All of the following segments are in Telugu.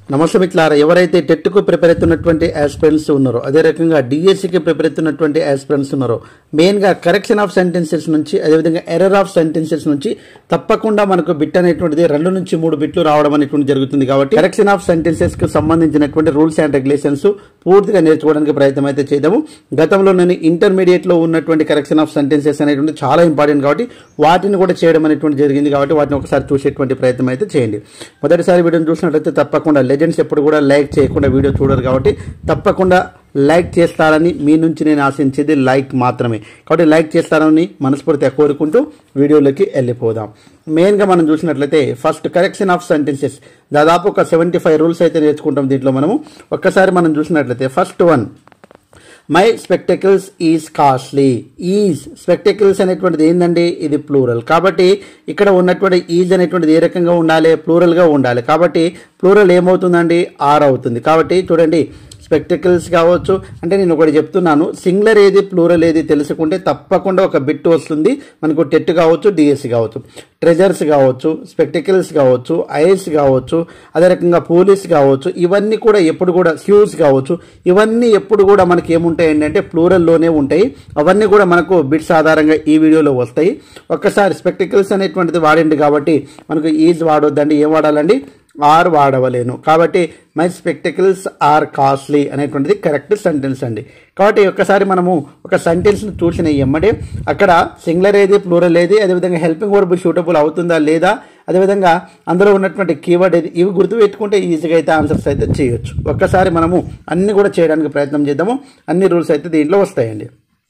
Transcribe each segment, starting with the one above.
నమస్తే మిత్రులారా ఎవరైతే టెట్కు ప్రిపేర్ అవుతున్నటువంటి ఆస్పిరెంట్స్ ఉన్నారో అదే రకంగా డిఎస్సికి ప్రిపేర్ అవుతున్నటువంటి ఆస్పిరెంట్స్ ఉన్నారో మెయిన్గా కరెక్షన్ ఆఫ్ సెంటెన్సెస్ నుంచి అదేవిధంగా ఎర్రర్ ఆఫ్ సెంటెన్సెస్ నుంచి తప్పకుండా మనకు బిట్ అనేటువంటిది రెండు నుంచి మూడు బిట్లు రావడం అనేటువంటి జరుగుతుంది కాబట్టి కరెక్షన్ ఆఫ్ సెంటెన్సెస్ కు సంబంధించినటువంటి రూల్స్ అండ్ రెగ్యులేషన్స్ పూర్తిగా నేర్చుకోవడానికి ప్రయత్నం అయితే చేద్దాము గతంలో నేను ఇంటర్మీడియట్ లో ఉన్నటువంటి కరెక్షన్ ఆఫ్ సెంటెన్సెస్ అనేటువంటి చాలా ఇంపార్టెంట్ కాబట్టి వాటిని కూడా చేయడం అనేటువంటి జరిగింది కాబట్టి వాటిని ఒకసారి చూసేటువంటి ప్రయత్నం అయితే చేయండి మొదటిసారి వీడియోని చూసినట్లయితే తప్పకుండా లెజెండ్స్ ఎప్పుడు కూడా లైక్ చేయకుండా వీడియో చూడరు కాబట్టి తప్పకుండా లైక్ చేస్తారని మీ నుంచి నేను ఆశించేది లైక్ మాత్రమే కాబట్టి లైక్ చేస్తారని మనస్ఫూర్తిగా కోరుకుంటూ వీడియోలోకి వెళ్ళిపోదాం మెయిన్గా మనం చూసినట్లయితే ఫస్ట్ కరెక్షన్ ఆఫ్ సెంటెన్సెస్ దాదాపు ఒక సెవెంటీ ఫైవ్ రూల్స్ అయితే నేర్చుకుంటాం దీంట్లో మనము ఒక్కసారి మనం చూసినట్లయితే first one my spectacles is costly is spectacles అనేటువంటిది ఏంటండి ఇది ప్లూరల్ కాబట్టి ఇక్కడ ఉన్నటువంటి ఈజ్ అనేటువంటిది ఏ రకంగా ఉండాలి ప్లూరల్గా ఉండాలి కాబట్టి ప్లూరల్ ఏమవుతుందండి ఆర్ అవుతుంది కాబట్టి చూడండి స్పెక్టకల్స్ కావచ్చు అంటే నేను ఒకటి చెప్తున్నాను సింగులర్ ఏది ప్లూరల్ ఏది తెలుసుకుంటే తప్పకుండా ఒక బిట్ వస్తుంది మనకు టెట్ కావచ్చు డిఎస్సి కావచ్చు ట్రెజర్స్ కావచ్చు స్పెక్టకల్స్ కావచ్చు ఐస్ కావచ్చు అదే రకంగా పోలీస్ కావచ్చు ఇవన్నీ కూడా ఎప్పుడు కూడా షూస్ కావచ్చు ఇవన్నీ ఎప్పుడు కూడా మనకి ఏముంటాయి అంటే ప్లూరల్లోనే ఉంటాయి అవన్నీ కూడా మనకు బిట్స్ ఆధారంగా ఈ వీడియోలో వస్తాయి ఒక్కసారి స్పెక్టికల్స్ అనేటువంటిది వాడండి కాబట్టి మనకు ఈజ్ వాడొద్దండి ఏం వాడాలండి ఆర్ వాడవలేను కాబట్టి మై స్పెక్టికల్స్ ఆర్ కాస్ట్లీ అనేటువంటిది కరెక్ట్ సెంటెన్స్ అండి కాబట్టి ఒక్కసారి మనము ఒక సెంటెన్స్ను చూసిన ఎమ్మడే అక్కడ సింగులర్ ఏది ప్లూరల్ ఏది అదేవిధంగా హెల్పింగ్ వర్బ్ షూటబుల్ అవుతుందా లేదా అదేవిధంగా అందులో ఉన్నటువంటి కీవర్డ్ ఏది ఇవి గుర్తుపెట్టుకుంటే ఈజీగా అయితే ఆన్సర్స్ అయితే చేయొచ్చు ఒక్కసారి మనము అన్ని కూడా చేయడానికి ప్రయత్నం చేద్దాము అన్ని రూల్స్ అయితే దీంట్లో వస్తాయండి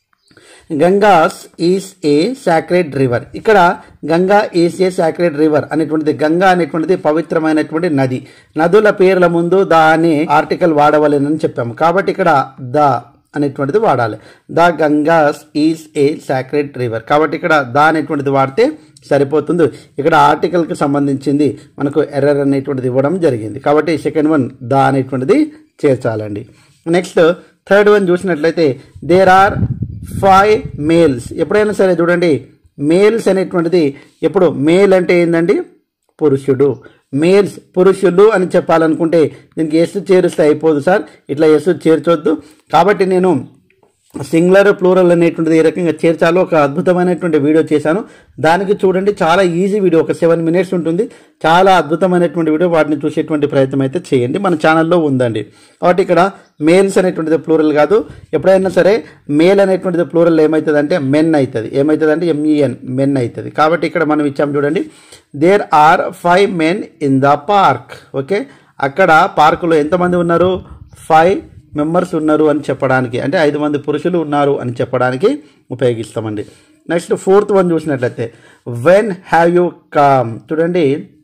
Ganges is a sacred river ఇక్కడ Ganga is a sacred river అనేటువంటిది గంగా అనేటువంటిది పవిత్రమైనటువంటి నది నదుల పేర్ల ముందు దా అనే ఆర్టికల్ వాడవలేనని చెప్పాము కాబట్టి ఇక్కడ ద అనేటువంటిది వాడాలి the Ganges is a sacred river కాబట్టి ఇక్కడ ద అనేటువంటిది వాడితే సరిపోతుంది ఇక్కడ ఆర్టికల్కి సంబంధించింది మనకు ఎర్రర్ అనేటువంటిది ఇవ్వడం జరిగింది కాబట్టి సెకండ్ వన్ ద అనేటువంటిది చేర్చాలండి నెక్స్ట్ థర్డ్ వన్ చూసినట్లయితే దేర్ ఆర్ ఫైవ్ మేల్స్ ఎప్పుడైనా సరే చూడండి మేల్స్ అనేటువంటిది ఎప్పుడు మేల్ అంటే ఏంటండి పురుషుడు మేల్స్ పురుషులు అని చెప్పాలనుకుంటే దీనికి ఎస్ చేరుస్తే అయిపోదు సార్ ఇట్లా ఎస్ చేర్చొద్దు కాబట్టి నేను సింగులర్ ప్లూరల్ అనేటువంటిది ఏ రకంగా చేర్చాలో ఒక అద్భుతమైనటువంటి వీడియో చేశాను దానికి చూడండి చాలా ఈజీ వీడియో ఒక సెవెన్ మినిట్స్ ఉంటుంది చాలా అద్భుతమైనటువంటి వీడియో వాటిని చూసేటువంటి ప్రయత్నం అయితే చేయండి మన ఛానల్లో ఉందండి కాబట్టి ఇక్కడ మేల్స్ అనేటువంటిది ప్లూరల్ కాదు ఎప్పుడైనా సరే మేల్ అనేటువంటిది ప్లూరల్ ఏమవుతుంది అంటే మెన్ అవుతుంది ఏమవుతుంది అంటే ఎంఈఎన్ మెన్ అవుతుంది కాబట్టి ఇక్కడ మనం ఇచ్చాం చూడండి there are five men in the park okay అక్కడ పార్కులో ఎంతమంది ఉన్నారు ఫైవ్ మెంబర్స్ ఉన్నారు అని చెప్పడానికి అంటే ఐదు మంది పురుషులు ఉన్నారు అని చెప్పడానికి ఉపయోగిస్తామండి నెక్స్ట్ ఫోర్త్ వన్ చూసినట్లయితే వెన్ హ్యావ్ యూ కమ్ చూడండి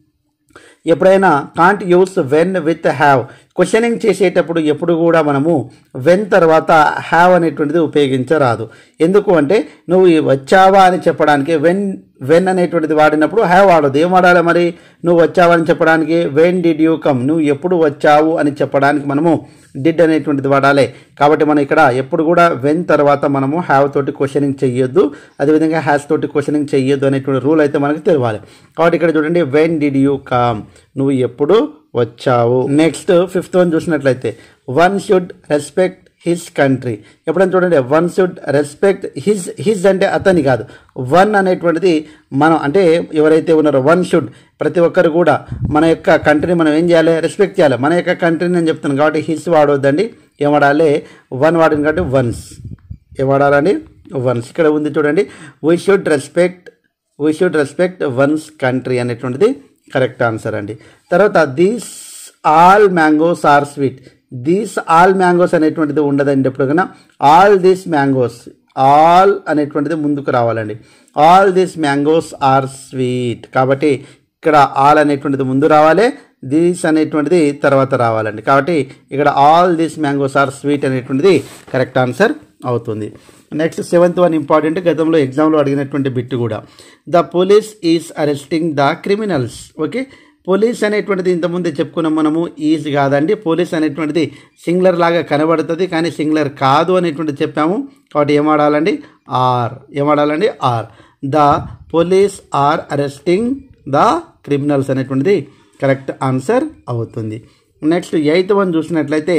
ఎప్పుడైనా can't use when with have questioning చేసేటప్పుడు ఎప్పుడు కూడా మనము వెన్ తర్వాత హ్యావ్ అనేటువంటిది ఉపయోగించరాదు ఎందుకు అంటే నువ్వు వచ్చావా అని చెప్పడానికి వెన్ వెన్ అనేటువంటిది వాడినప్పుడు హ్యావ్ వాడదు ఏం వాడాలి మరి నువ్వు వచ్చావా అని చెప్పడానికి వెన్ డిడ్ యూ కమ్ నువ్వు ఎప్పుడు వచ్చావు అని చెప్పడానికి మనము డిడ్ అనేటువంటిది వాడాలి కాబట్టి మనం ఇక్కడ ఎప్పుడు కూడా వెన్ తర్వాత మనము హ్యావ్ తోటి క్వశ్చనింగ్ చెయ్యొద్దు అదేవిధంగా హ్యాస్ తోటి క్వశ్చనింగ్ చెయ్యొద్దు అనేటువంటి రూల్ అయితే మనకు తెలియాలి కాబట్టి ఇక్కడ చూడండి వెన్ డిడ్ యూ కమ్ నువ్వు ఎప్పుడు వచ్చావు నెక్స్ట్ ఫిఫ్త్ వన్ చూసినట్లయితే one should respect his country ఎప్పుడైనా చూడండి one should respect his his అంటే అతని కాదు వన్ అనేటువంటిది మనం అంటే ఎవరైతే ఉన్నారో వన్ షుడ్ ప్రతి ఒక్కరు కూడా మన యొక్క కంట్రీని మనం ఏం చేయాలి రెస్పెక్ట్ చేయాలి మన యొక్క కంట్రీని నేను చెప్తున్నాను కాబట్టి హిస్ వాడొద్దండి ఏం వాడాలి వన్ వాడింది కాబట్టి వన్స్ ఏం వాడాలండి వన్స్ ఇక్కడ ఉంది చూడండి we should respect we should respect one's country అనేటువంటిది కరెక్ట్ ఆన్సర్ అండి తర్వాత these all mangoes are sweet these all mangoes అనేటువంటిది ఉండదండి ఎప్పుడు కన్నా ఆల్ దీస్ మ్యాంగోస్ ఆల్ అనేటువంటిది ముందుకు రావాలండి all these mangoes are sweet కాబట్టి ఇక్కడ ఆల్ అనేటువంటిది ముందు రావాలి దీస్ అనేటువంటిది తర్వాత రావాలండి కాబట్టి ఇక్కడ all these mangoes are sweet అనేటువంటిది కరెక్ట్ ఆన్సర్ అవుతుంది నెక్స్ట్ సెవెంత్ వన్ ఇంపార్టెంట్ గతంలో ఎగ్జామ్లో అడిగినటువంటి బిట్ కూడా the police is arresting the criminals okay police అనేటువంటిది ఇంతకుముందే చెప్పుకున్నాం మనము ఈజ్ కాదండి పోలీస్ అనేటువంటిది సింగులర్ లాగా కనబడుతుంది కానీ సింగులర్ కాదు అనేటువంటిది చెప్పాము కాబట్టి ఏం వాడాలండి ఆర్ ఏం వాడాలండి are the police are arresting the criminals అనేటువంటిది కరెక్ట్ ఆన్సర్ అవుతుంది నెక్స్ట్ ఎయిత్ వన్ చూసినట్లయితే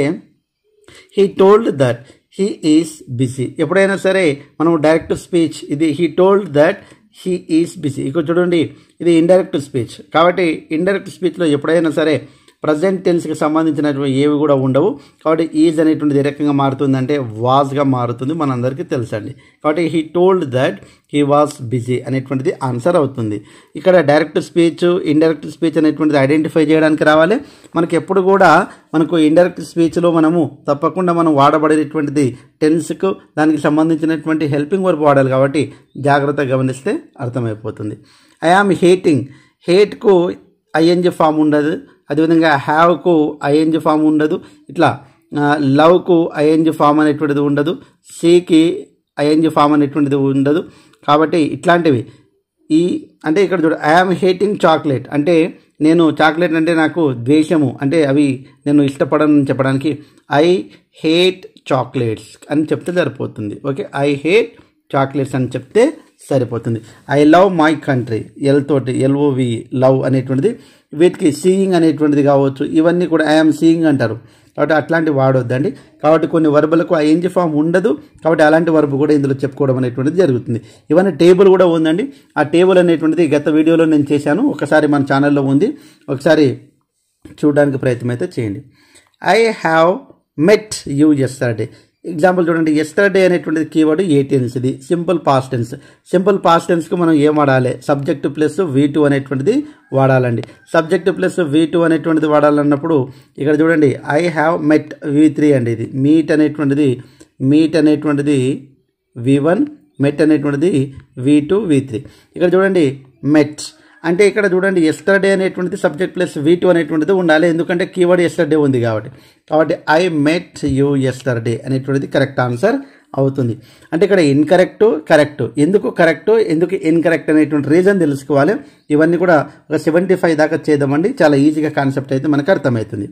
he told that he is busy ఎప్పుడైనా సరే మనం డైరెక్ట్ స్పీచ్ ఇది he told that he is busy ఇక్కడ చూడండి ఇది ఇండైరెక్ట్ స్పీచ్ కాబట్టి ఇండైరెక్ట్ స్పీచ్లో ఎప్పుడైనా సరే ప్రజెంట్ టెన్స్కి సంబంధించినటువంటి ఏవి కూడా ఉండవు కాబట్టి ఈజ్ అనేటువంటిది ఏ రకంగా మారుతుందంటే వాజ్గా మారుతుంది మనందరికీ తెలుసండి కాబట్టి he told that he was busy అనేటువంటిది ఆన్సర్ అవుతుంది ఇక్కడ డైరెక్ట్ స్పీచ్ ఇండైరెక్ట్ స్పీచ్ అనేటువంటిది ఐడెంటిఫై చేయడానికి రావాలి మనకి ఎప్పుడు కూడా మనకు ఇండైరెక్ట్ స్పీచ్లో మనము తప్పకుండా మనం వాడబడేటువంటిది టెన్స్కు దానికి సంబంధించినటువంటి హెల్పింగ్ వర్క్ వాడాలి కాబట్టి జాగ్రత్తగా గమనిస్తే అర్థమైపోతుంది ఐ ఆమ్ హేటింగ్ హేట్కు ఐఎన్జి ఫామ్ ఉండదు అదేవిధంగా హ్యావ్కు ఐఎన్జి ఫామ్ ఉండదు ఇట్లా లవ్కు ఐఎన్జి ఫామ్ అనేటువంటిది ఉండదు సీకి ఐఎన్జి ఫామ్ అనేటువంటిది ఉండదు కాబట్టి ఇట్లాంటివి ఈ అంటే ఇక్కడ చూడ ఐఆమ్ హేటింగ్ చాక్లెట్ అంటే నేను చాక్లెట్ అంటే నాకు ద్వేషము అంటే అవి నేను ఇష్టపడను చెప్పడానికి ఐ హేట్ చాక్లెట్స్ అని చెప్తే సరిపోతుంది ఓకే ఐ హేట్ చాక్లెట్స్ అని చెప్తే సరిపోతుంది I love my country L తోటి ఎల్ఓవి లవ్ అనేటువంటిది వీటికి సీయింగ్ అనేటువంటిది కావచ్చు ఇవన్నీ కూడా ఐఎమ్ సీయింగ్ అంటారు కాబట్టి అట్లాంటి వాడొద్దండి కాబట్టి కొన్ని వర్బులకు ఆ ఎంజి ఫామ్ ఉండదు కాబట్టి అలాంటి వర్బ్ కూడా ఇందులో చెప్పుకోవడం అనేటువంటిది జరుగుతుంది ఇవన్నీ టేబుల్ కూడా ఉందండి ఆ టేబుల్ అనేటువంటిది గత వీడియోలో నేను చేశాను ఒకసారి మన ఛానల్లో ఉంది ఒకసారి చూడడానికి ప్రయత్నం అయితే చేయండి I have met you yesterday example చూడండి ఎస్టర్డే అనేటువంటిది కీవర్డ్ ఏ టెన్స్ ఇది simple past tense simple past టెన్స్కి మనం ఏం వాడాలి సబ్జెక్ట్ ప్లస్ వి టూ అనేటువంటిది వాడాలండి సబ్జెక్ట్ ప్లస్ వి టూ అనేటువంటిది వాడాలన్నప్పుడు ఇక్కడ చూడండి I have met V three అండి ఇది మీట్ అనేటువంటిది మీట్ అనేటువంటిది వి వన్ మెట్ అనేటువంటిది వి టూ వి త్రీ ఇక్కడ చూడండి మెట్ అంటే ఇక్కడ చూడండి ఎస్టర్డే అనేటువంటిది సబ్జెక్ట్ ప్లస్ వి టూ అనేటువంటిది ఉండాలి ఎందుకంటే కీవర్డ్ ఎస్టర్డే ఉంది కాబట్టి కాబట్టి ఐ మెట్ యూ ఎస్టర్డే అనేటువంటిది కరెక్ట్ ఆన్సర్ అవుతుంది అంటే ఇక్కడ ఇన్కరెక్ట్ కరెక్ట్ ఎందుకు కరెక్ట్ ఎందుకు ఇన్కరెక్ట్ అనేటువంటి రీజన్ తెలుసుకోవాలి ఇవన్నీ కూడా ఒక సెవెంటీ ఫైవ్ దాకా చేద్దామండి చాలా ఈజీగా కాన్సెప్ట్ అయితే మనకు అర్థమవుతుంది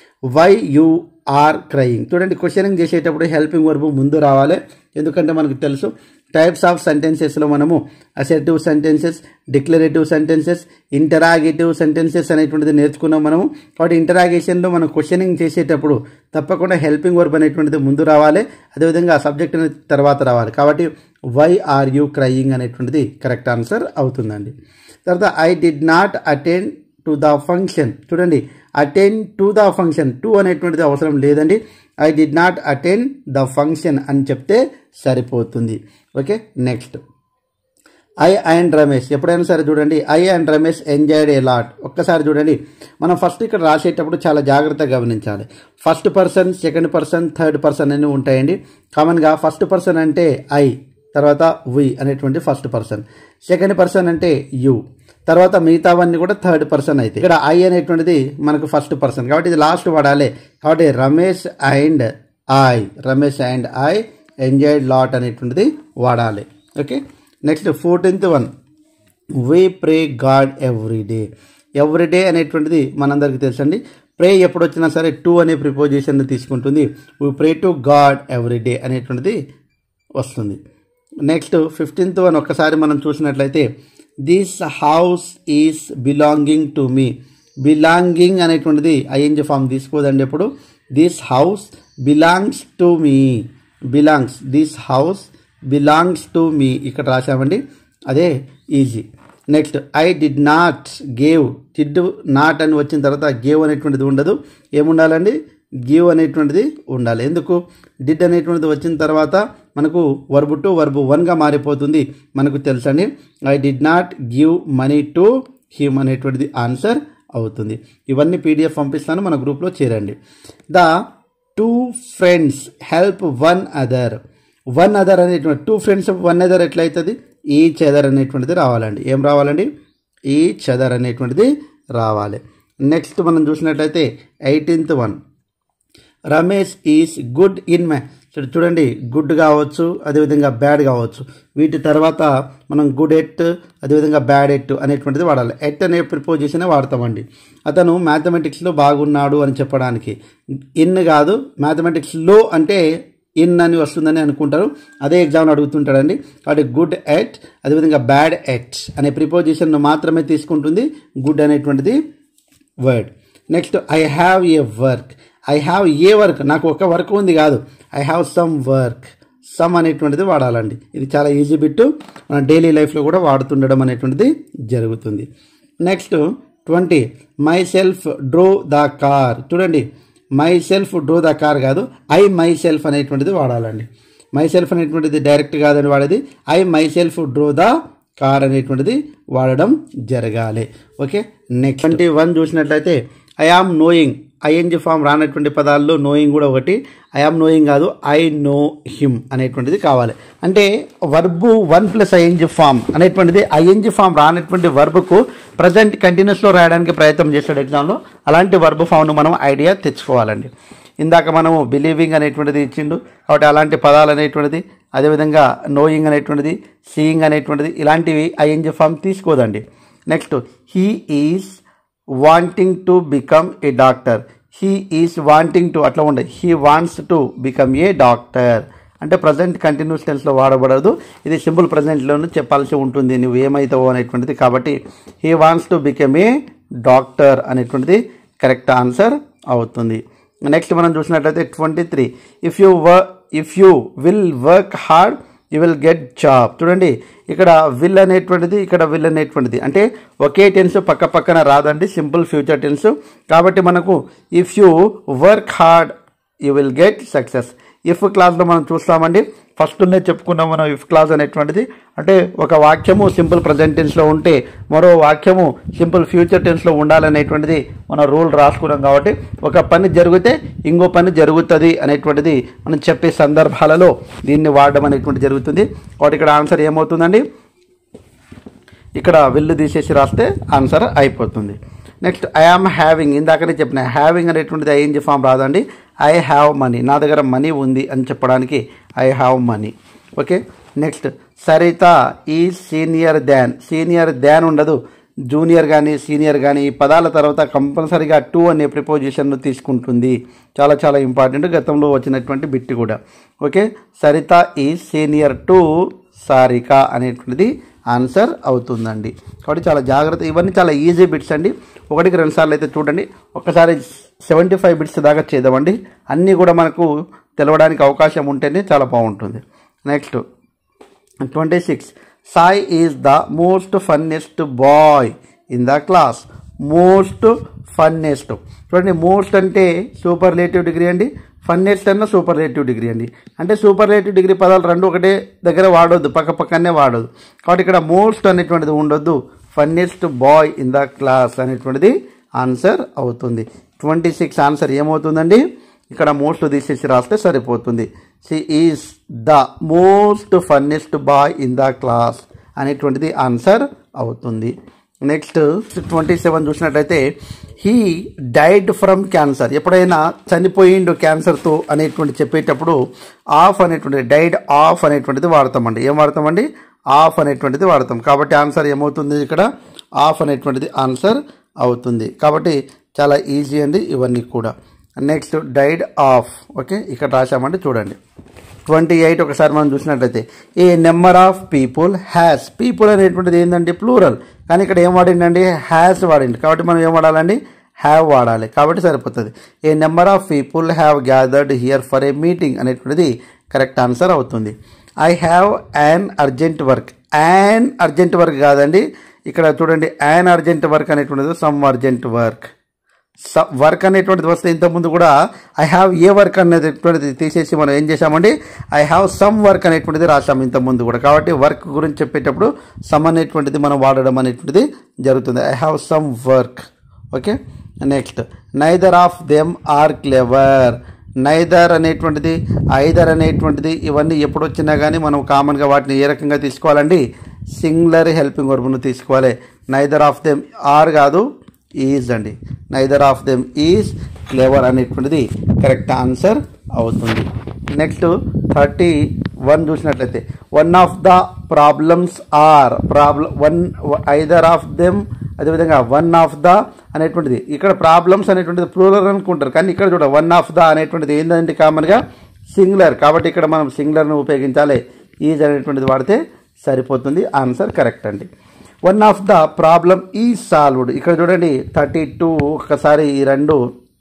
వై యు ఆర్ క్రయింగ్ చూడండి క్వశ్చనింగ్ చేసేటప్పుడు హెల్పింగ్ వర్బ్ ముందు రావాలి ఎందుకంటే మనకు తెలుసు టైప్స్ ఆఫ్ సెంటెన్సెస్లో మనము assertive sentences declarative sentences interrogative sentences అనేటువంటిది నేర్చుకున్నాం మనము కాబట్టి ఇంటరాగేషన్లో మనం క్వశ్చనింగ్ చేసేటప్పుడు తప్పకుండా హెల్పింగ్ వర్బ్ అనేటువంటిది ముందు రావాలి అదేవిధంగా సబ్జెక్ట్ అనేది తర్వాత రావాలి కాబట్టి వై ఆర్ యూ క్రయింగ్ అనేటువంటిది కరెక్ట్ ఆన్సర్ అవుతుందండి తర్వాత I did not attend to the function చూడండి attend to the function to అనేటువంటిది అవసరం లేదండి I did not attend the function అని చెప్తే సరిపోతుంది okay next I and Ramesh ఎప్పుడైనా సరే చూడండి I and Ramesh enjoyed a lot ఒక్కసారి చూడండి మనం ఫస్ట్ ఇక్కడ రాసేటప్పుడు చాలా జాగ్రత్తగా గమనించాలి first person second person third person అని ఉంటాయండి కామన్గా ఫస్ట్ పర్సన్ అంటే ఐ తర్వాత వి అనేటువంటి ఫస్ట్ పర్సన్ సెకండ్ పర్సన్ అంటే యు తర్వాత మిగతావన్నీ కూడా థర్డ్ పర్సన్ అయితే ఇక్కడ ఐ అనేటువంటిది మనకు ఫస్ట్ పర్సన్ కాబట్టి ఇది లాస్ట్ వాడాలి కాబట్టి Ramesh and I Ramesh and I enjoyed lot అనేటువంటిది వాడాలి okay next fourteenth one we pray God every day every day అనేటువంటిది మనందరికీ తెలుసండి ప్రే ఎప్పుడు వచ్చినా సరే టూ అనే ప్రిపోజిషన్ తీసుకుంటుంది we pray to God every day అనేటువంటిది వస్తుంది నెక్స్ట్ ఫిఫ్టీన్త్ వన్ ఒక్కసారి మనం చూసినట్లయితే this house is belonging to me belonging అనేటువంటిది ఐఎన్జి ఫామ్ తీసుకోదండి ఎప్పుడు this house belongs to me belongs this house belongs to me ఇక్కడ రాశామండి అదే easy next I did not gave did not అని వచ్చిన తర్వాత గేవ్ అనేటువంటిది ఉండదు ఏముండాలండి గివ్ అనేటువంటిది ఉండాలి ఎందుకు డిడ్ అనేటువంటిది వచ్చిన తర్వాత మనకు వర్బు టు వర్బు వన్గా మారిపోతుంది మనకు తెలుసండి I did not give money to him అనేటువంటిది ఆన్సర్ అవుతుంది ఇవన్నీ పీడిఎఫ్ పంపిస్తాను మన గ్రూప్లో చేరండి the two friends help one other one other అనేటువంటి టూ ఫ్రెండ్స్ వన్ అదర్ ఎట్లయితుంది ఈచ్ అదర్ అనేటువంటిది రావాలండి ఏం రావాలండి ఈచ్ అదర్ అనేటువంటిది రావాలి నెక్స్ట్ మనం చూసినట్లయితే eighteenth one Ramesh is good in మ్యా చూడండి గుడ్ కావచ్చు అదేవిధంగా బ్యాడ్ కావచ్చు వీటి తర్వాత మనం గుడ్ ఎట్ అదేవిధంగా బ్యాడ్ ఎట్ అనేటువంటిది వాడాలి ఎట్ అనే ప్రిపోజిషన్ వాడతామండి అతను మ్యాథమెటిక్స్లో బాగున్నాడు అని చెప్పడానికి ఇన్ కాదు మ్యాథమెటిక్స్లో అంటే ఇన్ అని వస్తుందని అనుకుంటారు అదే ఎగ్జామ్లో అడుగుతుంటాడండి కాబట్టి గుడ్ ఎట్ అదేవిధంగా బ్యాడ్ ఎట్ అనే ప్రిపోజిషన్ మాత్రమే తీసుకుంటుంది గుడ్ అనేటువంటిది word next I have a work I have a work నాకు ఒక వర్క్ ఉంది కాదు I have some work some అనేటువంటిది వాడాలండి ఇది చాలా ఈజీ బిట్టు మన డైలీ లైఫ్లో కూడా వాడుతుండడం అనేటువంటిది జరుగుతుంది next twenty myself draw the car చూడండి myself draw the car కాదు ఐ మై సెల్ఫ్ అనేటువంటిది వాడాలండి మై సెల్ఫ్ అనేటువంటిది డైరెక్ట్ కాదని వాడేది I myself draw the car అనేటువంటిది వాడడం జరగాలి ఓకే నెక్స్ట్ ట్వంటీ వన్ చూసినట్లయితే I am knowing ING form రానటువంటి పదాల్లో నోయింగ్ కూడా ఒకటి ఐ ఆమ్ నోయింగ్ కాదు ఐ నో హిమ్ అనేటువంటిది కావాలి అంటే verb one plus ING form అనేటువంటిది ఐఎన్జి ఫామ్ రానటువంటి వర్బుకు ప్రజెంట్ కంటిన్యూస్లో రాయడానికి ప్రయత్నం చేస్తాడు ఎగ్జామ్లో అలాంటి వర్బ్ ఫామ్ను మనం ఐడియా తెచ్చుకోవాలండి ఇందాక మనము బిలీవింగ్ అనేటువంటిది ఇచ్చిండు కాబట్టి అలాంటి పదాలు అనేటువంటిది అదేవిధంగా నోయింగ్ అనేటువంటిది సీయింగ్ అనేటువంటిది ఇలాంటివి ఐఎన్జి ఫామ్ తీసుకోదండి next he is wanting to become a doctor he is wanting to అట్లా ఉండే he wants to become a doctor అంటే ప్రజెంట్ కంటిన్యూస్ టెన్స్లో వాడబడదు ఇది సింపుల్ ప్రజెంట్లోనూ చెప్పాల్సి ఉంటుంది నువ్వు ఏమవుతావు అనేటువంటిది కాబట్టి he wants to become a doctor అనేటువంటిది కరెక్ట్ ఆన్సర్ అవుతుంది నెక్స్ట్ మనం చూసినట్లయితే twenty three if you work if you will work hard you will get job చూడండి ఇక్కడ విల్ అనేటువంటిది ఇక్కడ విల్ అనేటువంటిది అంటే ఒకే టెన్స్ పక్క పక్కన రాదండి సింపుల్ ఫ్యూచర్ టెన్స్ కాబట్టి మనకు if you work hard you will get success if క్లాస్లో మనం చూస్తామండి ఫస్ట్ ఉండే చెప్పుకున్నాం మనం ఇఫ్ క్లాస్ అనేటువంటిది అంటే ఒక వాక్యము సింపుల్ ప్రజెంట్ టెన్స్లో ఉంటే మరో వాక్యము సింపుల్ ఫ్యూచర్ టెన్స్లో ఉండాలనేటువంటిది మన రూల్ రాసుకున్నాం కాబట్టి ఒక పని జరిగితే ఇంకో పని జరుగుతుంది అనేటువంటిది మనం చెప్పే సందర్భాలలో దీన్ని వాడడం అనేటువంటి జరుగుతుంది కాబట్టి ఇక్కడ ఆన్సర్ ఏమవుతుందండి ఇక్కడ విల్లు తీసేసి రాస్తే ఆన్సర్ అయిపోతుంది నెక్స్ట్ ఐ ఆమ్ హ్యావింగ్ ఇందాకనే చెప్పిన హ్యావింగ్ అనేటువంటిది ఐఎన్జి ఫామ్ రాదండి ఐ హ్యావ్ మనీ నా దగ్గర మనీ ఉంది అని చెప్పడానికి I have money okay next Saritha is senior than senior దాన్ ఉండదు జూనియర్ కానీ సీనియర్ కానీ ఈ పదాల తర్వాత కంపల్సరీగా టూ అనే ప్రిపోజిషన్ను తీసుకుంటుంది చాలా చాలా ఇంపార్టెంట్ గతంలో వచ్చినటువంటి బిట్ కూడా okay Saritha is senior to Sarika అనేటువంటిది ఆన్సర్ అవుతుందండి కాబట్టి చాలా జాగ్రత్త ఇవన్నీ చాలా ఈజీ బిట్స్ అండి ఒకటికి రెండు సార్లు అయితే చూడండి ఒక్కసారి సెవెంటీ ఫైవ్ బిట్స్ దాకా చేద్దామండి అన్నీ కూడా మనకు తెలవడానికి అవకాశం ఉంటేనే చాలా బాగుంటుంది next twenty six Sai is the most funnest boy in the class most funnest చూడండి మోస్ట్ అంటే సూపర్ రిలేటివ్ డిగ్రీ అండి ఫన్నెస్ట్ అన్న సూపర్ రిలేటివ్ డిగ్రీ అండి అంటే సూపర్ రిలేటివ్ డిగ్రీ పదాలు రెండు ఒకటే దగ్గర వాడొద్దు పక్క పక్కనే వాడొద్దు కాబట్టి ఇక్కడ మోస్ట్ అనేటువంటిది ఉండొద్దు funnest boy in the class అనేటువంటిది ఆన్సర్ అవుతుంది ట్వంటీ సిక్స్ ఆన్సర్ ఏమవుతుందండి ఇక్కడ మోస్ట్ తీసేసి రాస్తే సరిపోతుంది Sai is the most funnest boy in the class అనేటువంటిది ఆన్సర్ అవుతుంది నెక్స్ట్ ట్వంటీ సెవెన్ చూసినట్లయితే హీ డైడ్ ఫ్రమ్ క్యాన్సర్ ఎప్పుడైనా చనిపోయిండు క్యాన్సర్తో అనేటువంటి చెప్పేటప్పుడు ఆఫ్ అనేటువంటిది డైడ్ ఆఫ్ అనేటువంటిది వాడతామండి ఏం వాడతామండి ఆఫ్ అనేటువంటిది వాడతాం కాబట్టి ఆన్సర్ ఏమవుతుంది ఇక్కడ ఆఫ్ అనేటువంటిది ఆన్సర్ అవుతుంది కాబట్టి చాలా ఈజీ అండి ఇవన్నీ కూడా నెక్స్ట్ డైడ్ ఆఫ్ ఓకే ఇక్కడ రాశామంటే చూడండి ట్వంటీ ఎయిట్ ఒకసారి మనం చూసినట్లయితే a number of people has people అనేటువంటిది ఏంటంటే ప్లూరల్ కానీ ఇక్కడ ఏం వాడిండండి హ్యాస్ వాడిండి కాబట్టి మనం ఏం వాడాలండి హ్యావ్ వాడాలి కాబట్టి సరిపోతుంది a number of people have gathered here for a meeting అనేటువంటిది కరెక్ట్ ఆన్సర్ అవుతుంది I have an urgent work an urgent work కాదండి ఇక్కడ చూడండి యాన్ అర్జెంట్ వర్క్ అనేటువంటిది సమ్ అర్జెంట్ వర్క్ వర్క్ అనేటువంటిది వస్తే ఇంతకుముందు కూడా ఐ హ్యావ్ ఏ వర్క్ అనేటువంటిది తీసేసి మనం ఏం చేసామండి ఐ హ్యావ్ సమ్ వర్క్ అనేటువంటిది రాసాం ఇంతకుముందు కూడా కాబట్టి వర్క్ గురించి చెప్పేటప్పుడు సమ్ అనేటువంటిది మనం వాడడం అనేటువంటిది జరుగుతుంది I have some work okay next neither of them are clever neither అనేటువంటిది ఐదర్ అనేటువంటిది ఇవన్నీ ఎప్పుడు వచ్చినా కానీ మనం కామన్గా వాటిని ఏ రకంగా తీసుకోవాలండి సింగులర్ హెల్పింగ్ వర్బ్ను తీసుకోవాలి నైదర్ ఆఫ్ దెమ్ ఆర్ కాదు ఈజ్ అండి neither of them is clever అనేటువంటిది కరెక్ట్ ఆన్సర్ అవుతుంది నెక్స్ట్ థర్టీ వన్ చూసినట్లయితే one of the problems are problem one either of them అదేవిధంగా వన్ ఆఫ్ ద అనేటువంటిది ఇక్కడ ప్రాబ్లమ్స్ అనేటువంటిది ప్లూరల్ అనుకుంటారు కానీ ఇక్కడ చూడ వన్ ఆఫ్ ద అనేటువంటిది ఏంటంటే కామన్గా సింగులర్ కాబట్టి ఇక్కడ మనం సింగులర్ను ఉపయోగించాలి ఈజ్ అనేటువంటిది వాడితే సరిపోతుంది ఆన్సర్ కరెక్ట్ అండి వన్ ఆఫ్ ద ప్రాబ్లమ్ ఈ సాల్వ్డ్ ఇక్కడ చూడండి థర్టీ టూ ఒకసారి ఈ రెండు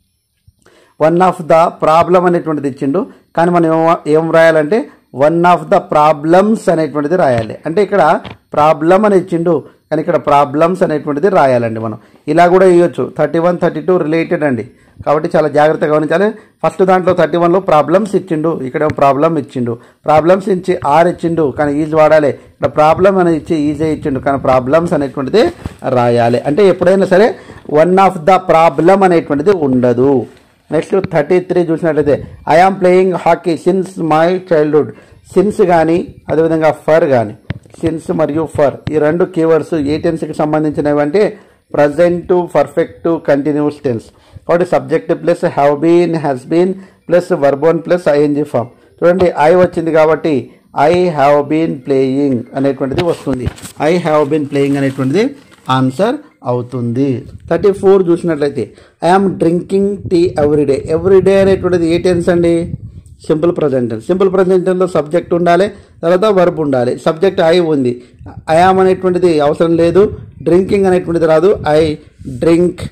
వన్ ఆఫ్ ద ప్రాబ్లం అనేటువంటిది ఇచ్చిండు కానీ మనం ఏం ఏం రాయాలంటే వన్ ఆఫ్ ద ప్రాబ్లమ్స్ అనేటువంటిది రాయాలి అంటే ఇక్కడ ప్రాబ్లం అని ఇచ్చిండు కానీ ఇక్కడ ప్రాబ్లమ్స్ అనేటువంటిది రాయాలండి మనం ఇలా కూడా ఇవ్వచ్చు thirty one thirty two related అండి కాబట్టి చాలా జాగ్రత్తగా గమనించాలి ఫస్ట్ దాంట్లో థర్టీ వన్లో ప్రాబ్లమ్స్ ఇచ్చిండు ఇక్కడ ప్రాబ్లం ఇచ్చిండు ప్రాబ్లమ్స్ ఇచ్చి ఆర్ ఇచ్చిండు కానీ ఈజ్ వాడాలి ఇక్కడ ప్రాబ్లం అని ఇచ్చి ఈజీ ఇచ్చిండు కానీ ప్రాబ్లమ్స్ అనేటువంటిది రాయాలి అంటే ఎప్పుడైనా సరే వన్ ఆఫ్ ద ప్రాబ్లం అనేటువంటిది ఉండదు నెక్స్ట్ థర్టీ త్రీ చూసినట్లయితే I am playing hockey since my childhood since కానీ అదేవిధంగా ఫర్ కానీ సిన్స్ మరియు ఫర్ ఈ రెండు కీవర్డ్స్ ఏ టెన్స్కి సంబంధించినవి అంటే ప్రజెంట్ పర్ఫెక్ట్ కంటిన్యూస్ టెన్స్ కాబట్టి subject plus have been has been plus verb one plus ING form చూడండి ఐ వచ్చింది కాబట్టి ఐ హ్యావ్ బీన్ ప్లేయింగ్ అనేటువంటిది వస్తుంది ఐ హ్యావ్ బీన్ ప్లేయింగ్ అనేటువంటిది ఆన్సర్ అవుతుంది థర్టీ ఫోర్ చూసినట్లయితే I am drinking tea everyday everyday అనేటువంటిది ఏ టెన్స్ అండి simple present tense simple present టెన్స్లో సబ్జెక్ట్ ఉండాలి తర్వాత వర్బ్ ఉండాలి సబ్జెక్ట్ ఐ ఉంది ఐఆమ్ అనేటువంటిది అవసరం లేదు డ్రింకింగ్ అనేటువంటిది రాదు I drink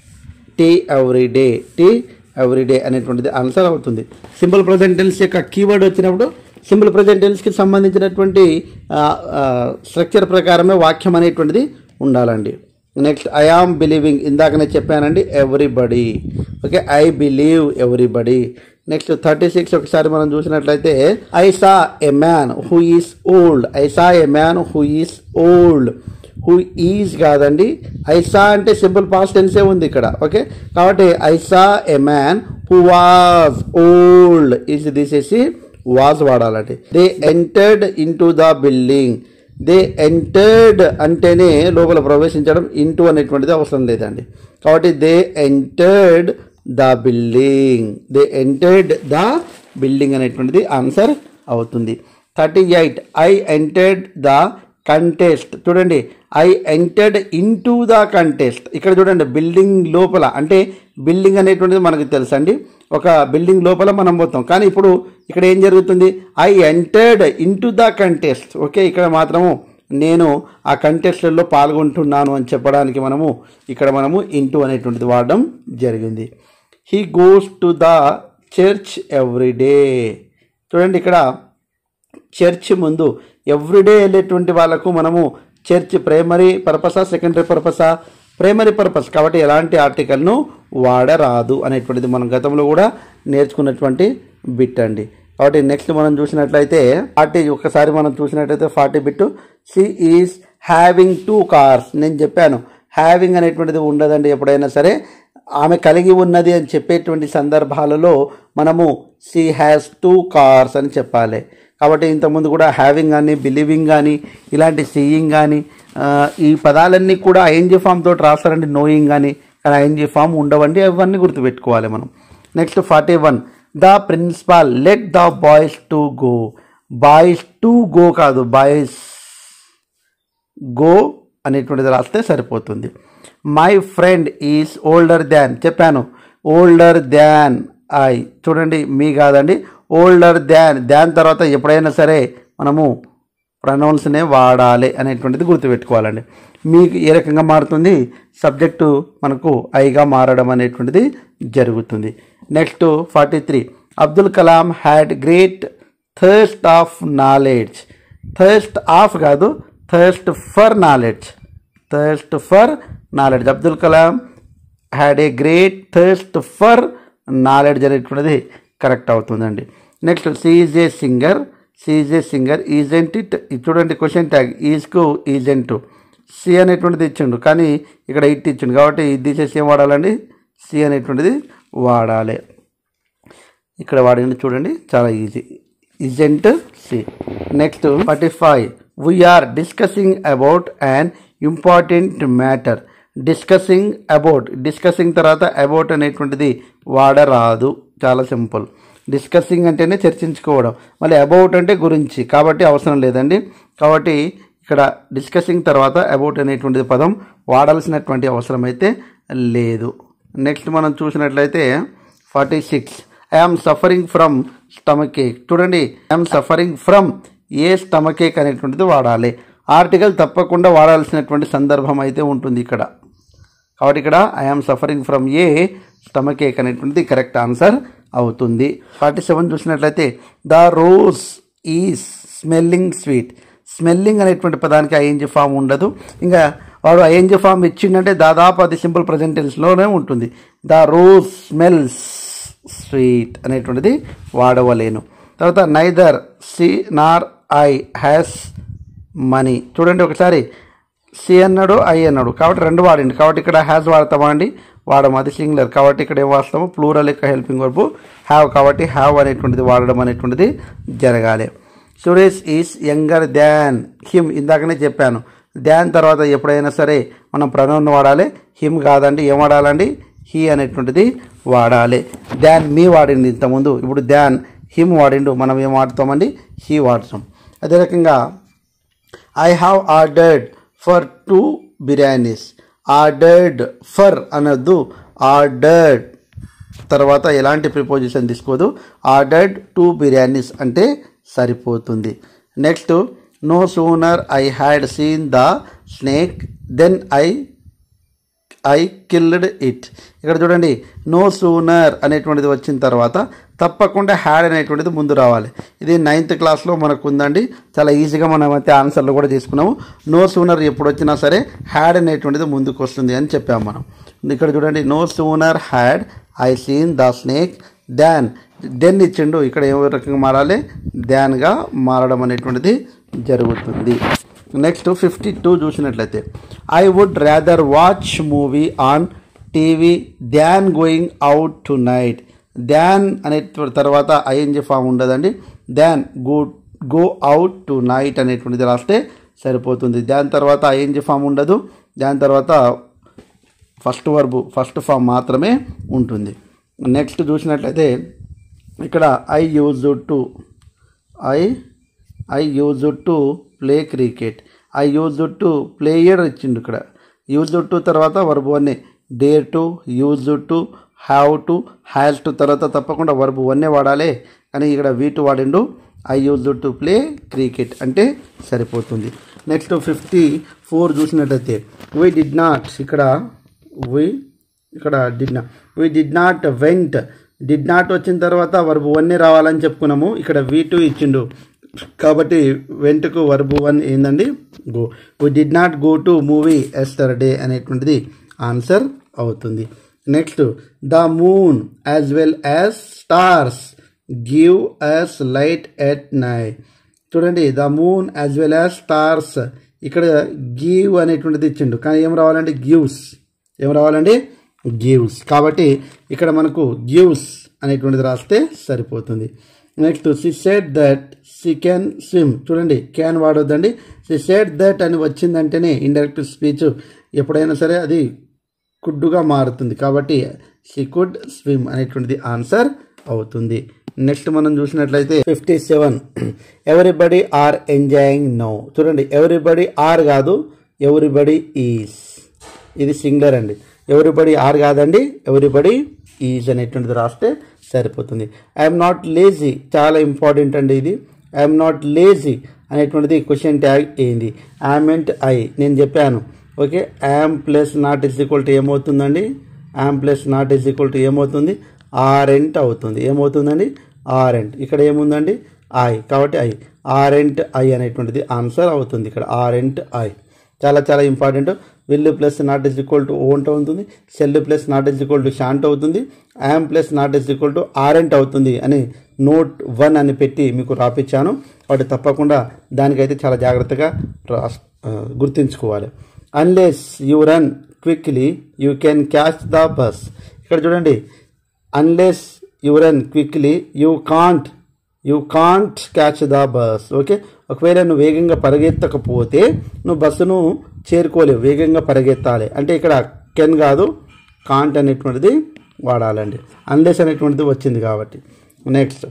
tea everyday tea everyday అనేటువంటిది ఆన్సర్ అవుతుంది సింపుల్ ప్రజెంట్ టెన్స్ యొక్క కీవర్డ్ వచ్చినప్పుడు సింపుల్ ప్రజెంట్ టెన్స్కి సంబంధించినటువంటి స్ట్రక్చర్ ప్రకారమే వాక్యం అనేటువంటిది ఉండాలండి నెక్స్ట్ ఐ ఆమ్ బిలీవింగ్ ఇందాకనే చెప్పానండి everybody okay I believe everybody next thirty six ఒకసారి మనం చూసినట్లయితే I saw a man who is old I saw a man who is old who is కాదండి ఐసా అంటే సింపుల్ పాస్ట్ టెన్సే ఉంది ఇక్కడ ఓకే కాబట్టి I saw a man who was old is తీసేసి వాజ్ వాడాలండి they entered into the building they entered అంటేనే లోపల ప్రవేశించడం ఇంటూ అనేటువంటిది అవసరం లేదండి కాబట్టి they entered the building they entered the building అనేటువంటిది ఆన్సర్ అవుతుంది thirty eight I entered the contest చూడండి I entered into the contest ఇక్కడ చూడండి బిల్డింగ్ లోపల అంటే బిల్డింగ్ అనేటువంటిది మనకు తెలుసండి ఒక బిల్డింగ్ లోపల మనం పోతాం కానీ ఇప్పుడు ఇక్కడ ఏం జరుగుతుంది I entered into the contest okay ఇక్కడ మాత్రము నేను ఆ కంటెస్ట్లో పాల్గొంటున్నాను అని చెప్పడానికి మనము ఇక్కడ మనము ఇంటూ అనేటువంటిది వాడడం జరిగింది he goes to the church every day చూడండి ఇక్కడ చర్చ్ ముందు ఎవ్రీడే వెళ్ళేటువంటి వాళ్ళకు మనము చర్చ్ ప్రైమరీ పర్పసా సెకండరీ పర్పసా ప్రైమరీ పర్పస్ కాబట్టి ఎలాంటి ఆర్టికల్ను వాడరాదు అనేటువంటిది మనం గతంలో కూడా నేర్చుకున్నటువంటి బిట్ అండి కాబట్టి నెక్స్ట్ మనం చూసినట్లయితే ఫార్టీ ఒకసారి మనం చూసినట్లయితే ఫార్టీ బిట్ she is having two cars నేను చెప్పాను హ్యావింగ్ అనేటువంటిది ఉండదండి ఎప్పుడైనా సరే ఆమె కలిగి ఉన్నది అని చెప్పేటువంటి సందర్భాలలో మనము సి హ్యాస్ టూ కార్స్ అని చెప్పాలి కాబట్టి ఇంతకుముందు కూడా హ్యావింగ్ కానీ బిలీవింగ్ కానీ ఇలాంటి సీయింగ్ కానీ ఆ, ఈ పదాలన్నీ కూడా ఐఎన్జీ ఫామ్ తోటి రాస్తారండి నోయింగ్ కానీ కానీ ఐఎన్జీ ఫామ్ ఉండవండి అవన్నీ గుర్తుపెట్టుకోవాలి మనం next forty one the principal let the boys to go boys to go కాదు బాయ్స్ గో అనేటువంటిది రాస్తే సరిపోతుంది my friend is older than చెప్పాను ఓల్డర్ దాన్ ఐ చూడండి మీ కాదండి ఓల్డర్ దాన్ దాన్ తర్వాత ఎప్పుడైనా సరే మనము ప్రొనౌన్స్నే వాడాలి అనేటువంటిది గుర్తుపెట్టుకోవాలండి మీకు ఏ రకంగా మారుతుంది సబ్జెక్టు మనకు ఐగా మారడం అనేటువంటిది జరుగుతుంది next forty three Abdul Kalam had great thirst of knowledge thirst of కాదు thirst for knowledge thirst for knowledge Abdul Kalam had a great thirst for knowledge అనేటువంటిది కరెక్ట్ అవుతుందండి next she is a singer she is a singer isn't it ఇది చూడండి క్వశ్చన్ ట్యాగ్ ఈజ్కు ఈజెంట్ సి అనేటువంటిది ఇచ్చిండు కానీ ఇక్కడ ఇట్ ఇచ్చిండు కాబట్టి ఇది తీసేసి ఏం వాడాలండి సి అనేటువంటిది వాడాలి ఇక్కడ వాడింది చూడండి చాలా easy isn't she next forty five we are discussing about an important matter discussing about discussing తర్వాత అబౌట్ అనేటువంటిది వాడరాదు చాలా సింపుల్ డిస్కసింగ్ అంటేనే చర్చించుకోవడం మళ్ళీ అబౌట్ అంటే గురించి కాబట్టి అవసరం లేదండి కాబట్టి ఇక్కడ డిస్కసింగ్ తర్వాత అబౌట్ అనేటువంటిది పదం వాడాల్సినటువంటి అవసరం అయితే లేదు నెక్స్ట్ మనం చూసినట్లయితే forty six I am suffering from stomach ache చూడండి I'm suffering from a stomach ache అనేటువంటిది వాడాలి ఆర్టికల్ తప్పకుండా వాడాల్సినటువంటి సందర్భం అయితే ఉంటుంది ఇక్కడ కాబట్టి ఇక్కడ I am suffering from a stomach ache అనేటువంటిది కరెక్ట్ ఆన్సర్ అవుతుంది ఫార్టీ సెవెన్ చూసినట్లయితే the rose is smelling sweet smelling అనేటువంటి పదానికి ఐఎన్జి ఫామ్ ఉండదు ఇంకా వాడు ఐఎన్జి ఫామ్ ఇచ్చిందంటే దాదాపు అది సింపుల్ ప్రజెంటెన్స్లోనే ఉంటుంది ద రోజ్ స్మెల్స్ స్వీట్ అనేటువంటిది వాడవలేను తర్వాత neither she nor I has money చూడండి ఒకసారి సి అన్నాడు ఐ అన్నాడు కాబట్టి రెండు వాడండి కాబట్టి ఇక్కడ హ్యాస్ వాడతామా అండి వాడము అది సింగులర్ కాబట్టి ఇక్కడ ఏం వాస్తాము ప్లూరల్ యొక్క హెల్పింగ్ వర్బు హ్యావ్ కాబట్టి హ్యావ్ అనేటువంటిది వాడడం అనేటువంటిది జరగాలి Suresh is younger than him ఇందాకనే చెప్పాను దాన్ తర్వాత ఎప్పుడైనా సరే మనం ప్రనౌన్ వాడాలి హిమ్ కాదండి ఏం వాడాలండి హీ అనేటువంటిది వాడాలి దాన్ మీ వాడింది ఇంతకుముందు ఇప్పుడు దాన్ హిమ్ వాడిండు మనం ఏం వాడతామండి హీ వాడతాం అదే రకంగా I have ordered for two biryanis ordered for అనొద్దు ఆర్డర్డ్ తర్వాత ఎలాంటి ప్రిపోజిషన్ తీసుకోదు ఆర్డర్డ్ టూ బిర్యానీస్ అంటే సరిపోతుంది next no sooner I had seen the snake then I I killed it ఇక్కడ చూడండి నో సూనర్ అనేటువంటిది వచ్చిన తర్వాత తప్పకుండా హ్యాడ్ అనేటువంటిది ముందు రావాలి ఇది నైన్త్ క్లాస్లో మనకు ఉందండి చాలా ఈజీగా మనం అయితే ఆన్సర్లు కూడా తీసుకున్నాము నో సూనర్ ఎప్పుడు వచ్చినా సరే హ్యాడ్ అనేటువంటిది ముందుకు వస్తుంది అని చెప్పాము మనం ఇక్కడ చూడండి no sooner had I seen the snake than then ఇచ్చిండు ఇక్కడ ఏ రకంగా మారాలి దాన్గా మారడం అనేటువంటిది జరుగుతుంది నెక్స్ట్ ఫిఫ్టీ టూ చూసినట్లయితే I would rather watch movie on TV than going out tonight than అనే తర్వాత ఐఎన్జి ఫామ్ ఉండదండి than go go out tonight అనేటువంటిది రాస్తే సరిపోతుంది దాని తర్వాత ఐఎన్జి ఫామ్ ఉండదు దాని తర్వాత ఫస్ట్ వర్బు ఫస్ట్ ఫామ్ మాత్రమే ఉంటుంది నెక్స్ట్ చూసినట్లయితే ఇక్కడ I use to I I use to play cricket I use to player ఇచ్చిండు ఇక్కడ యూజ్ టు తర్వాత వర్బు వన్నే dare to use to have to has to తర్వాత తప్పకుండా వర్బు వన్నే వాడాలి కానీ ఇక్కడ వీ టు వాడిండు I use to play cricket అంటే సరిపోతుంది నెక్స్ట్ ఫిఫ్టీ ఫోర్ చూసినట్లయితే వీ డిడ్ నాట్ ఇక్కడ వి ఇక్కడ did not we did not went did not వచ్చిన తర్వాత వర్బు వన్నే రావాలని చెప్పుకున్నాము ఇక్కడ వీ టూ ఇచ్చిండు కాబట్టి వెంటకు వర్బు వన్ ఏందండి go we did not go to movie yesterday అనేటువంటిది ఆన్సర్ అవుతుంది next the moon as well as stars give us light at night చూడండి the moon as well as stars ఇక్కడ గివ్ అనేటువంటిది ఇచ్చిండు కానీ ఏం రావాలంటే గివ్స్ ఏం రావాలండి గివ్స్ కాబట్టి ఇక్కడ మనకు గివ్స్ అనేటువంటిది రాస్తే సరిపోతుంది next she said that she can swim చూడండి క్యాన్ వాడొద్దండి సి సెట్ దట్ అని వచ్చిందంటేనే ఇండైరెక్ట్ స్పీచ్ ఎప్పుడైనా సరే అది కుడ్డుగా మారుతుంది కాబట్టి షీ కుడ్ స్విమ్ అనేటువంటిది ఆన్సర్ అవుతుంది నెక్స్ట్ మనం చూసినట్లయితే fifty seven everybody are enjoying no చూడండి ఎవ్రీబడి ఆర్ కాదు ఎవ్రీబడి ఈజ్ ఇది సింగులర్ అండి ఎవ్రీబడి ఆర్ కాదండి ఎవ్రీబడి ఈజ్ అనేటువంటిది రాస్తే సరిపోతుంది ఐఎమ్ నాట్ లేజీ చాలా ఇంపార్టెంట్ అండి ఇది ఐఎమ్ నాట్ లేజీ అనేటువంటిది క్వశ్చన్ ట్యాగ్ ఏంది ఐమెంట్ ఐ నేను చెప్పాను okay am plus not is equal to ఏమవుతుందండి am plus not is equal to ఏమవుతుంది ఆరెంట్ అవుతుంది ఏమవుతుందండి ఆరెంట్ ఇక్కడ ఏముందండి ఐ కాబట్టి ఐ ఆరెంట్ ఐ అనేటువంటిది ఆన్సర్ అవుతుంది ఇక్కడ ఆరెంట్ ఐ చాలా చాలా important will plus not is equal to won't అవుతుంది shall plus not is equal to shan't అవుతుంది am plus not is equal to aren't అవుతుంది అని నోట్ వన్ అని పెట్టి మీకు రాపిచ్చాను కాబట్టి తప్పకుండా దానికైతే చాలా జాగ్రత్తగా రాస్ గుర్తుంచుకోవాలి unless you run quickly you can catch the bus ఇక్కడ చూడండి unless you run quickly you can't you can't catch the bus okay ఒకవేళ నువ్వు వేగంగా పరిగెత్తకపోతే నువ్వు బస్సును చేరుకోలేవు వేగంగా పరిగెత్తాలి అంటే ఇక్కడ కెన్ కాదు కాంట్ అనేటువంటిది వాడాలండి అన్లెస్ అనేటువంటిది వచ్చింది కాబట్టి next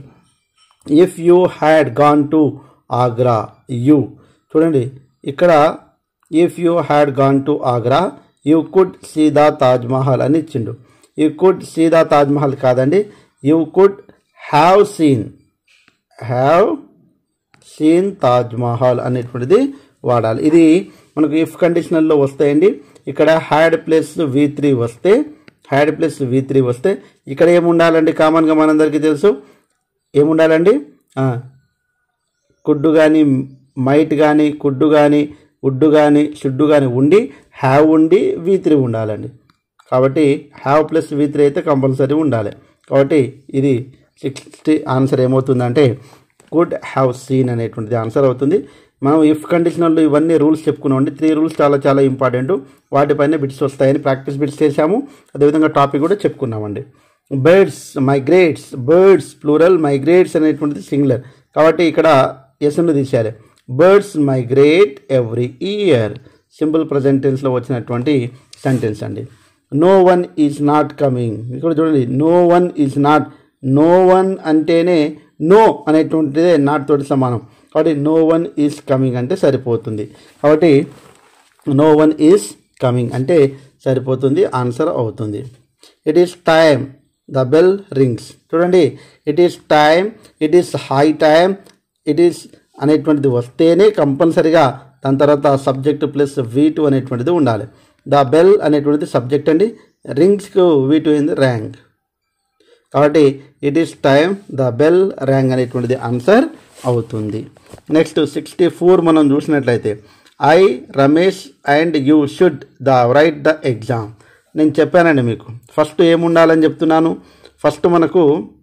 if you had gone to Agra you చూడండి ఇక్కడ if you had gone to Agra you could see the Taj Mahal అని ఇచ్చిండు you could see the Taj Mahal కాదండి you could have seen have seen Taj Mahal అనేటువంటిది వాడాలి ఇది మనకు ఇఫ్ కండిషనల్లో వస్తాయండి ఇక్కడ హ్యాడ్ ప్లస్ వి త్రీ వస్తే హ్యాడ్ ప్లస్ వి త్రీ వస్తే ఇక్కడ ఏముండాలండి కామన్గా మనందరికీ తెలుసు ఏముండాలండి ఆ, కుడ్డు కానీ మైట్ కానీ కుడ్డు కానీ ఉడ్డు కానీ షుడ్డు కానీ ఉండి హ్యావ్ ఉండి వి త్రీ ఉండాలండి కాబట్టి హ్యావ్ ప్లస్ వి త్రీ అయితే కంపల్సరీ ఉండాలి కాబట్టి ఇది సిక్స్టీ ఆన్సర్ ఏమవుతుందంటే కుడ్ హ్యావ్ సీన్ అనేటువంటిది ఆన్సర్ అవుతుంది మనం ఇఫ్ కండిషనల్లో ఇవన్నీ రూల్స్ చెప్పుకున్నామండి త్రీ రూల్స్ చాలా చాలా ఇంపార్టెంట్ వాటిపైన బిట్స్ వస్తాయని ప్రాక్టీస్ బిట్స్ చేశాము అదేవిధంగా టాపిక్ కూడా చెప్పుకున్నామండి birds migrates birds plural migrates అనేటువంటిది సింగులర్ కాబట్టి ఇక్కడ ఎస్ను తీసేయాలి birds migrate every year simple present టెన్స్లో వచ్చినటువంటి సెంటెన్స్ అండి no one is not coming ఇక్కడ చూడండి no one is not no one అంటేనే నో అనేటువంటిదే నాట్ తోటి సమానం కాబట్టి నో వన్ ఈజ్ కమింగ్ అంటే సరిపోతుంది కాబట్టి నో వన్ ఈజ్ కమింగ్ అంటే సరిపోతుంది ఆన్సర్ అవుతుంది it is time the bell rings చూడండి it is time it is high time it is అనేటువంటిది వస్తేనే కంపల్సరిగా దాని తర్వాత సబ్జెక్ట్ ప్లస్ వీ టూ అనేటువంటిది ఉండాలి ద బెల్ అనేటువంటిది సబ్జెక్ట్ అండి రింగ్స్కు వీ టూ ఏంది ర్యాంక్ కాబట్టి it is time the bell rang అనేటువంటిది ఆన్సర్ అవుతుంది నెక్స్ట్ సిక్స్టీ ఫోర్ మనం చూసినట్లయితే I Ramesh and you should the write the exam నేను చెప్పానండి మీకు ఫస్ట్ ఏముండాలని చెప్తున్నాను ఫస్ట్ మనకు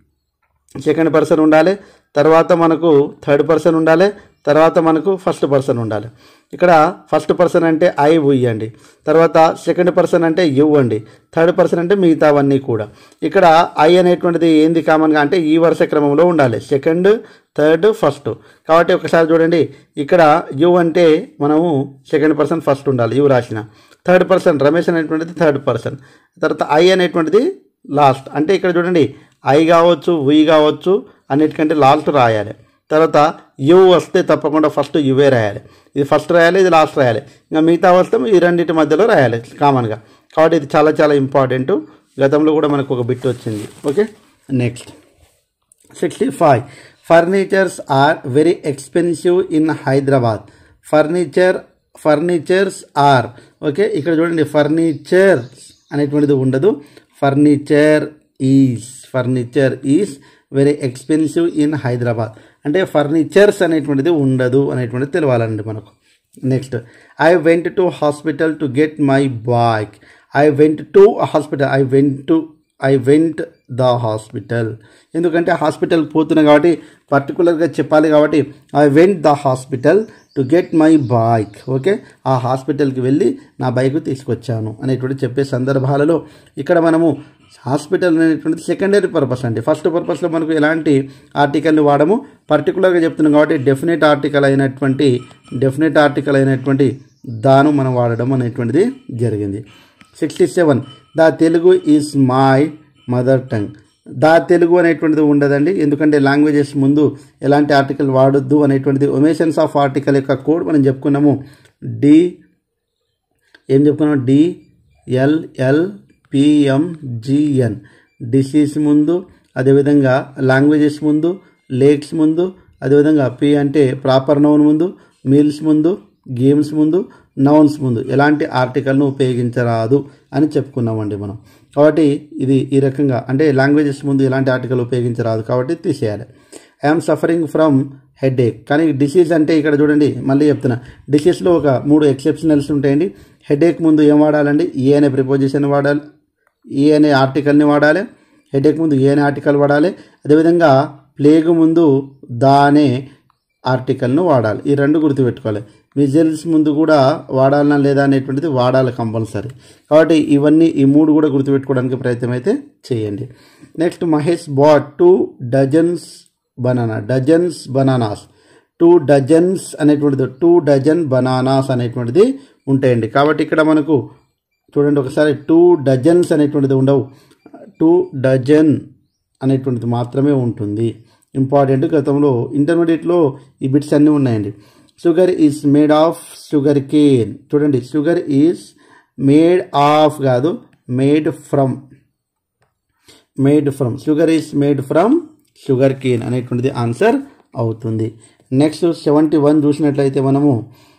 సెకండ్ పర్సన్ ఉండాలి తర్వాత మనకు థర్డ్ పర్సన్ ఉండాలి తర్వాత మనకు ఫస్ట్ పర్సన్ ఉండాలి ఇక్కడ ఫస్ట్ పర్సన్ అంటే ఐ ఉయ్యండి తర్వాత సెకండ్ పర్సన్ అంటే యు అండి థర్డ్ పర్సన్ అంటే మిగతావన్నీ కూడా ఇక్కడ ఐ అనేటువంటిది ఏంది కామన్గా అంటే ఈ వరుస క్రమంలో ఉండాలి సెకండ్ థర్డ్ ఫస్ట్ కాబట్టి ఒకసారి చూడండి ఇక్కడ యు అంటే మనము సెకండ్ పర్సన్ ఫస్ట్ ఉండాలి యు రాసిన థర్డ్ పర్సన్ రమేష్ అనేటువంటిది థర్డ్ పర్సన్ తర్వాత ఐ అనేటువంటిది లాస్ట్ అంటే ఇక్కడ చూడండి ఐ కావచ్చు ఉయ్ కావచ్చు అన్నిటికంటే లాస్ట్ రాయాలి తర్వాత యు వస్తే తప్పకుండా ఫస్ట్ యువే రాయాలి ఇది ఫస్ట్ రాయాలి ఇది లాస్ట్ రాయాలి ఇంకా మిగతా వస్తే ఈ రెండింటి మధ్యలో రాయాలి కామన్గా కాబట్టి ఇది చాలా చాలా ఇంపార్టెంట్ గతంలో కూడా మనకు ఒక బిట్ వచ్చింది okay next sixty five furnitures are very expensive in Hyderabad furniture furnitures are okay ఇక్కడ చూడండి ఫర్నిచర్ అనేటువంటిది ఉండదు furniture is furniture is very expensive in Hyderabad అంటే ఫర్నిచర్స్ అనేటువంటిది ఉండదు అనేటువంటిది తెలియాలండి మనకు next I went to hospital to get my boy I went to hospital I went to I went the hospital ఎందుకంటే హాస్పిటల్ పోతున్నా కాబట్టి పర్టికులర్గా చెప్పాలి కాబట్టి I went the hospital to get my bike okay ఆ హాస్పిటల్కి వెళ్ళి నా బైక్ తీసుకొచ్చాను అనేటువంటి చెప్పే సందర్భాలలో ఇక్కడ మనము హాస్పిటల్ అనేటువంటిది సెకండరీ పర్పస్ అండి ఫస్ట్ పర్పస్లో మనకు ఎలాంటి ఆర్టికల్ని వాడము పర్టికులర్గా చెప్తున్నాం కాబట్టి డెఫినెట్ ఆర్టికల్ అయినటువంటి డెఫినెట్ ఆర్టికల్ అయినటువంటి దాను మనం వాడడం అనేటువంటిది జరిగింది sixty seven the Telugu is my mother tongue the Telugu అనేటువంటిది ఉండదండి ఎందుకంటే లాంగ్వేజెస్ ముందు ఎలాంటి ఆర్టికల్ వాడొద్దు అనేటువంటిది ఒమేషన్స్ ఆఫ్ ఆర్టికల్ యొక్క కోడ్ మనం చెప్పుకున్నాము డి ఏం చెప్పుకున్నాము D LL PM GN disease ముందు అదేవిధంగా లాంగ్వేజెస్ ముందు లేక్స్ ముందు అదేవిధంగా పి అంటే ప్రాపర్ నౌన్ ముందు మీల్స్ ముందు గేమ్స్ ముందు నౌన్స్ ముందు ఎలాంటి ఆర్టికల్ను ఉపయోగించరాదు అని చెప్పుకున్నామండి మనం కాబట్టి ఇది ఈ రకంగా అంటే లాంగ్వేజెస్ ముందు ఎలాంటి ఆర్టికల్ ఉపయోగించరాదు కాబట్టి తీసేయాలి I'm suffering from headache కానీ డిసీజ్ అంటే ఇక్కడ చూడండి మళ్ళీ చెప్తున్నా డిసీజ్లో ఒక మూడు ఎక్సెప్షనల్స్ ఉంటాయండి హెడ్ ఏక్ ముందు ఏం వాడాలండి ఏ అనే ప్రిపోజిషన్ వాడాలి ఏ అనే ఆర్టికల్ని వాడాలి హెడ్ ఏక్ ముందు ఏ అనే ఆర్టికల్ వాడాలి అదేవిధంగా ప్లేగ్ ముందు దా అనే ఆర్టికల్ను వాడాలి ఈ రెండు గుర్తుపెట్టుకోవాలి మిజల్స్ ముందు కూడా వాడాలనా లేదా అనేటువంటిది వాడాలి కంపల్సరీ కాబట్టి ఇవన్నీ ఈ మూడు కూడా గుర్తుపెట్టుకోవడానికి ప్రయత్నం అయితే చేయండి next Mahesh bought two dozens banana dozens bananas two dozens అనేటువంటిది టూ డజన్ బనానాస్ అనేటువంటిది ఉంటాయండి కాబట్టి ఇక్కడ మనకు చూడండి ఒకసారి టూ డజన్స్ అనేటువంటిది ఉండవు టూ డజన్ అనేటువంటిది మాత్రమే ఉంటుంది ఇంపార్టెంట్ గతంలో ఇంటర్మీడియట్లో ఈ బిట్స్ అన్నీ ఉన్నాయండి sugar is made of sugar cane చూడండి షుగర్ ఈజ్ మేడ్ ఆఫ్ కాదు made from made from sugar is made from sugar cane అనేటువంటిది ఆన్సర్ అవుతుంది నెక్స్ట్ సెవెంటీ వన్ చూసినట్లయితే మనము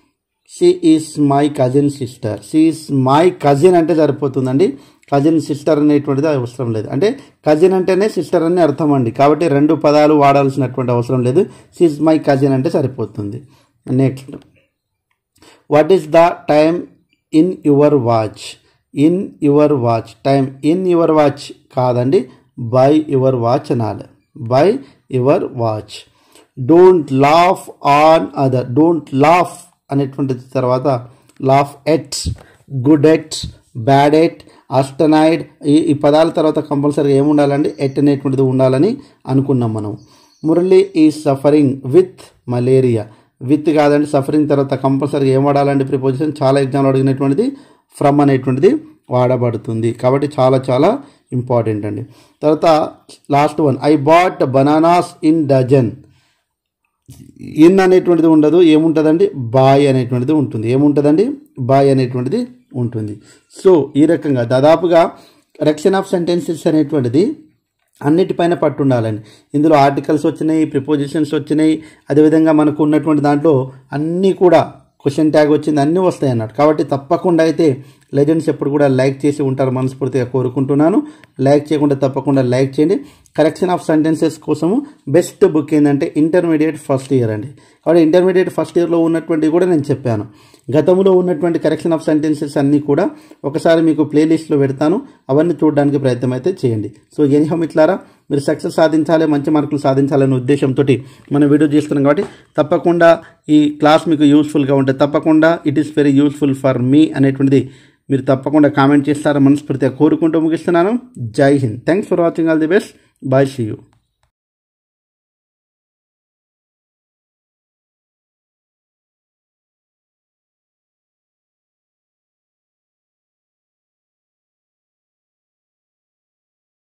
she is my cousin sister she is my cousin అంటే సరిపోతుందండి కజిన్ సిస్టర్ అనేటువంటిది అవసరం లేదు అంటే కజిన్ అంటేనే సిస్టర్ అని అర్థం అండి కాబట్టి రెండు పదాలు వాడాల్సినటువంటి అవసరం లేదు షీ ఈస్ మై కజిన్ అంటే సరిపోతుంది next what is the time in your watch in your watch time in your watch కాదండి బై యువర్ వాచ్ అనాలి by your watch don't laugh on other don't laugh అనేటువంటి తర్వాత laugh at good at bad at astonished ఈ ఈ పదాల తర్వాత కంపల్సరీగా ఏముండాలండి ఎట్ అనేటువంటిది ఉండాలని అనుకున్నాం మనం Murali is suffering with malaria with కాదండి సఫరింగ్ తర్వాత కంపల్సరీగా ఏం వాడాలండి ప్రిపోజిషన్ చాలా ఎగ్జామ్లో అడిగినటువంటిది ఫ్రమ్ అనేటువంటిది వాడబడుతుంది కాబట్టి చాలా చాలా ఇంపార్టెంట్ అండి తర్వాత last one I bought bananas in dozen in అనేటువంటిది ఉండదు ఏముంటుందండి బాయ్ అనేటువంటిది ఉంటుంది ఏముంటుందండి బాయ్ అనేటువంటిది ఉంటుంది సో ఈ రకంగా దాదాపుగా రెక్షన్ ఆఫ్ సెంటెన్సెస్ అనేటువంటిది అన్నిటిపైన పట్టు ఉండాలండి ఇందులో ఆర్టికల్స్ వచ్చినాయి ప్రిపోజిషన్స్ వచ్చినాయి అదేవిధంగా మనకు ఉన్నటువంటి దాంట్లో అన్నీ కూడా క్వశ్చన్ ట్యాగ్ వచ్చింది అన్నీ వస్తాయి అన్నట్టు కాబట్టి తప్పకుండా అయితే లెజెండ్స్ ఎప్పుడు కూడా లైక్ చేసి ఉంటారు మనస్ఫూర్తిగా కోరుకుంటున్నాను లైక్ చేయకుండా తప్పకుండా లైక్ చేయండి కరెక్షన్ ఆఫ్ సెంటెన్సెస్ కోసము బెస్ట్ బుక్ ఏంటంటే ఇంటర్మీడియట్ ఫస్ట్ ఇయర్ అండి కాబట్టి ఇంటర్మీడియట్ ఫస్ట్ ఇయర్లో ఉన్నటువంటివి కూడా నేను చెప్పాను గతంలో ఉన్నటువంటి కరెక్షన్ ఆఫ్ సెంటెన్సెస్ అన్నీ కూడా ఒకసారి మీకు ప్లేలిస్ట్లో పెడతాను అవన్నీ చూడడానికి ప్రయత్నం అయితే చేయండి సో ఎనిహం ఇట్లారా మీరు సక్సెస్ సాధించాలి మంచి మార్కులు సాధించాలనే ఉద్దేశంతో మనం వీడియో చేస్తున్నాం కాబట్టి తప్పకుండా ఈ క్లాస్ మీకు యూస్ఫుల్గా ఉంటే తప్పకుండా it is very useful for me అనేటువంటిది మీరు తప్పకుండా కామెంట్ చేస్తారని మనస్ఫూర్తిగా కోరుకుంటూ ముగిస్తున్నాను Jai Hind thanks for watching all the best bye see you